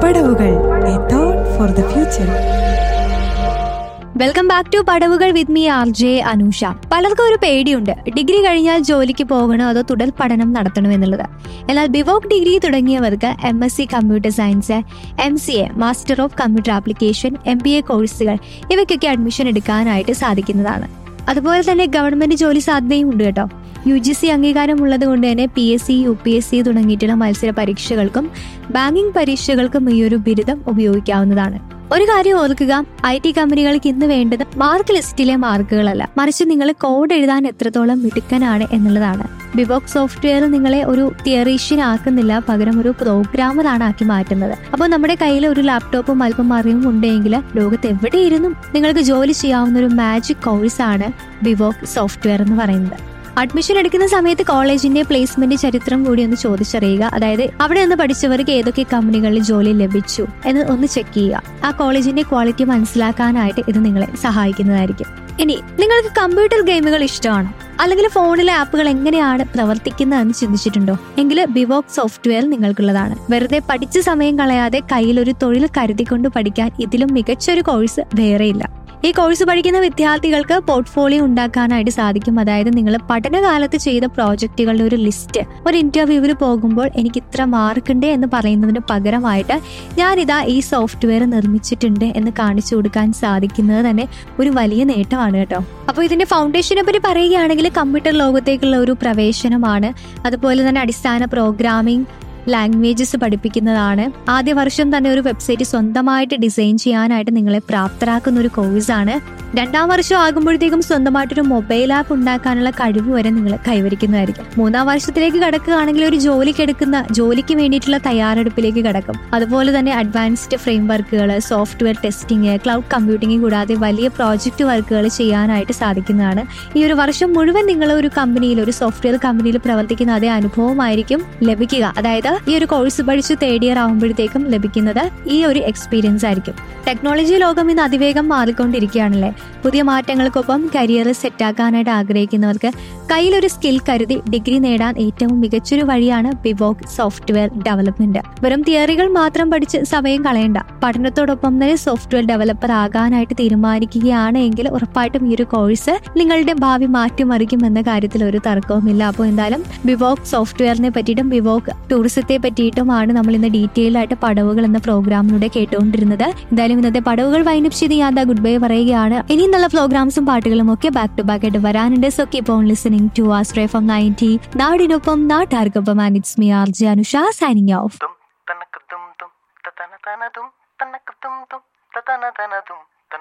പടവുകൾ a thought for the future welcome back to പടവുകൾ with me R J Anusha പലർക്കും ഒരു പേടിയുണ്ട് ഡിഗ്രി കഴിഞ്ഞാൽ ജോലിക്ക് പോകണോ അതോ തുടർ പഠനം നടത്തണോ എന്നുള്ളത് എന്നാൽ ബിവോക് ഡിഗ്രി തുടങ്ങിയവർക്ക് M S C computer science M C A master of computer application M B A കോഴ്സുകൾ ഇവയ്ക്കൊക്കെ അഡ്മിഷൻ എടുക്കാനായിട്ട് സാധിക്കുന്നതാണ് അതുപോലെ തന്നെ ഗവൺമെന്റ് ജോലി സാധ്യതയും ഉണ്ട് കേട്ടോ യു ജി സി അംഗീകാരം ഉള്ളത് കൊണ്ട് തന്നെ P S C U P S C തുടങ്ങിയിട്ടുള്ള മത്സര പരീക്ഷകൾക്കും ബാങ്കിംഗ് പരീക്ഷകൾക്കും ഈ ഒരു ബിരുദം ഉപയോഗിക്കാവുന്നതാണ് ഒരു കാര്യം ഓർക്കുക ഐ ടി കമ്പനികൾക്ക് ഇന്ന് വേണ്ടത് മാർക്ക് ലിസ്റ്റിലെ മാർക്കുകളല്ല മറിച്ച് നിങ്ങൾ കോഡ് എഴുതാൻ എത്രത്തോളം മിടുക്കനാണ് എന്നുള്ളതാണ് ബിബോക് സോഫ്റ്റ്വെയർ നിങ്ങളെ ഒരു തിയറീഷ്യൻ ആക്കുന്നില്ല പകരം ഒരു പ്രോഗ്രാമർ ആണ് ആക്കി മാറ്റുന്നത് അപ്പോൾ നമ്മുടെ കയ്യിൽ ഒരു ലാപ്ടോപ്പും അല്പം അറിവും ഉണ്ടെങ്കിൽ ലോകത്ത് എവിടെയിരുന്നും നിങ്ങൾക്ക് ജോലി ചെയ്യാവുന്ന ഒരു മാജിക് കോഴ്സാണ് ബിബോക് സോഫ്റ്റ്വെയർ എന്ന് പറയുന്നത് അഡ്മിഷൻ എടുക്കുന്ന സമയത്ത് കോളേജിന്റെ പ്ലേസ്മെന്റ് ചരിത്രം കൂടി ഒന്ന് ചോദിച്ചറിയുക അതായത് അവിടെ നിന്ന് പഠിച്ചവർക്ക് ഏതൊക്കെ കമ്പനികളിൽ ജോലി ലഭിച്ചു എന്ന് ഒന്ന് ചെക്ക് ചെയ്യുക ആ കോളേജിന്റെ ക്വാളിറ്റി മനസ്സിലാക്കാനായിട്ട് ഇത് നിങ്ങളെ സഹായിക്കുന്നതായിരിക്കും ഇനി നിങ്ങൾക്ക് കമ്പ്യൂട്ടർ ഗെയിമുകൾ ഇഷ്ടമാണോ അല്ലെങ്കിൽ ഫോണിലെ ആപ്പുകൾ എങ്ങനെയാണ് പ്രവർത്തിക്കുന്നതെന്ന് ചിന്തിച്ചിട്ടുണ്ടോ എങ്കിൽ ബിവോക് സോഫ്റ്റ്വെയർ നിങ്ങൾക്കുള്ളതാണ് വെറുതെ പഠിച്ച സമയം കളയാതെ കയ്യിൽ ഒരു തൊഴിൽ കരുതിക്കൊണ്ട് പഠിക്കാൻ ഇതിലും മികച്ചൊരു കോഴ്സ് വേറെയില്ല ഈ കോഴ്സ് പഠിക്കുന്ന വിദ്യാർത്ഥികൾക്ക് പോർട്ട്ഫോളിയോ ഉണ്ടാക്കാനായിട്ട് സാധിക്കും അതായത് നിങ്ങൾ പഠനകാലത്ത് ചെയ്ത പ്രോജക്റ്റുകളുടെ ഒരു ലിസ്റ്റ് ഒരു ഇന്റർവ്യൂവിൽ പോകുമ്പോൾ എനിക്ക് ഇത്ര മാർക്ക് ഉണ്ട് എന്ന് പറയുന്നതിന് പകരമായിട്ട് ഞാനിതാ ഈ സോഫ്റ്റ്വെയർ നിർമ്മിച്ചിട്ടുണ്ട് എന്ന് കാണിച്ചു കൊടുക്കാൻ സാധിക്കുന്നത് തന്നെ ഒരു വലിയ നേട്ടമാണ് കേട്ടോ അപ്പോൾ ഇതിന്റെ ഫൗണ്ടേഷനെ പറ്റി പറയുകയാണെങ്കിൽ കമ്പ്യൂട്ടർ ലോകത്തേക്കുള്ള ഒരു പ്രവേശനമാണ് അതുപോലെ തന്നെ അടിസ്ഥാന പ്രോഗ്രാമിംഗ് ലാംഗ്വേജസ് പഠിപ്പിക്കുന്നതാണ് ആദ്യ വർഷം തന്നെ ഒരു വെബ്സൈറ്റ് സ്വന്തമായിട്ട് ഡിസൈൻ ചെയ്യാനായിട്ട് നിങ്ങളെ പ്രാപ്തരാക്കുന്ന ഒരു കോഴ്സാണ് രണ്ടാം വർഷം ആകുമ്പോഴത്തേക്കും സ്വന്തമായിട്ടൊരു മൊബൈൽ ആപ്പ് ഉണ്ടാക്കാനുള്ള കഴിവ് വരെ നിങ്ങൾ കൈവരിക്കുന്നതായിരിക്കും മൂന്നാം വർഷത്തിലേക്ക് കടക്കുകയാണെങ്കിൽ ഒരു ജോലിക്ക് എടുക്കുന്ന ജോലിക്ക് വേണ്ടിയിട്ടുള്ള തയ്യാറെടുപ്പിലേക്ക് കടക്കും അതുപോലെ തന്നെ അഡ്വാൻസ്ഡ് ഫ്രെയിം വർക്കുകൾ സോഫ്റ്റ്വെയർ ടെസ്റ്റിംഗ് ക്ലൗഡ് കമ്പ്യൂട്ടിംഗ് കൂടാതെ വലിയ പ്രോജക്റ്റ് വർക്കുകൾ ചെയ്യാനായിട്ട് സാധിക്കുന്നതാണ് ഈ ഒരു വർഷം മുഴുവൻ നിങ്ങൾ ഒരു കമ്പനിയിൽ ഒരു സോഫ്റ്റ്വെയർ കമ്പനിയിൽ പ്രവർത്തിക്കുന്ന അതേ അനുഭവമായിരിക്കും ലഭിക്കുക അതായത് ഈ ഒരു കോഴ്സ് പഠിച്ച് തേർഡ് ഇയർ ആകുമ്പോഴത്തേക്കും ലഭിക്കുന്നത് ഈ ഒരു എക്സ്പീരിയൻസ് ആയിരിക്കും ടെക്നോളജി ലോകം ഇന്ന് അതിവേഗം മാറിക്കൊണ്ടിരിക്കുകയാണല്ലേ പുതിയ മാറ്റങ്ങൾക്കൊപ്പം കരിയർ സെറ്റാക്കാനായിട്ട് ആഗ്രഹിക്കുന്നവർക്ക് കയ്യിലൊരു സ്കിൽ കരുതി ഡിഗ്രി നേടാൻ ഏറ്റവും മികച്ചൊരു വഴിയാണ് ബിവോക് സോഫ്റ്റ്വെയർ ഡെവലപ്മെന്റ് വെറും തിയറികൾ മാത്രം പഠിച്ച് സമയം കളയണ്ട പഠനത്തോടൊപ്പം തന്നെ സോഫ്റ്റ്വെയർ ഡെവലപ്പർ ആകാനായിട്ട് തീരുമാനിക്കുകയാണ് എങ്കിൽ ഉറപ്പായിട്ടും ഈ ഒരു കോഴ്സ് നിങ്ങളുടെ ഭാവി മാറ്റിമറിക്കും എന്ന കാര്യത്തിൽ ഒരു തർക്കവുമില്ല അപ്പോൾ എന്തായാലും ബിവോക് സോഫ്റ്റ്വെയറിനെ പറ്റിയിട്ടും ബിവോക് ടൂറിസത്തെ പറ്റിയിട്ടുമാണ് നമ്മൾ ഇന്ന് ഡീറ്റെയിൽ ആയിട്ട് പടവുകൾ എന്ന പ്രോഗ്രാമിലൂടെ കേട്ടുകൊണ്ടിരുന്നത് എന്തായാലും ഇന്നത്തെ പടവുകൾ വൈൻഡപ്പ് ചെയ്ത് ഞാൻ ഗുഡ് ബൈ പറയുകയാണ് ഇനിയും നല്ല പ്രോഗ്രാംസും പാട്ടുകളും ഒക്കെ ബാക്ക് ടു ബാക്ക് ആയിട്ട് വരാനുണ്ട് so keep on listening to ആസ്ട്രേ ഫ്രം നയൻറ്റി നാടിനൊപ്പം നാട്ടാർക്കൊപ്പം and it's me R J Anusha signing off tum tanaka tum tum tatana tana tum tanaka tum tum tatana tana tum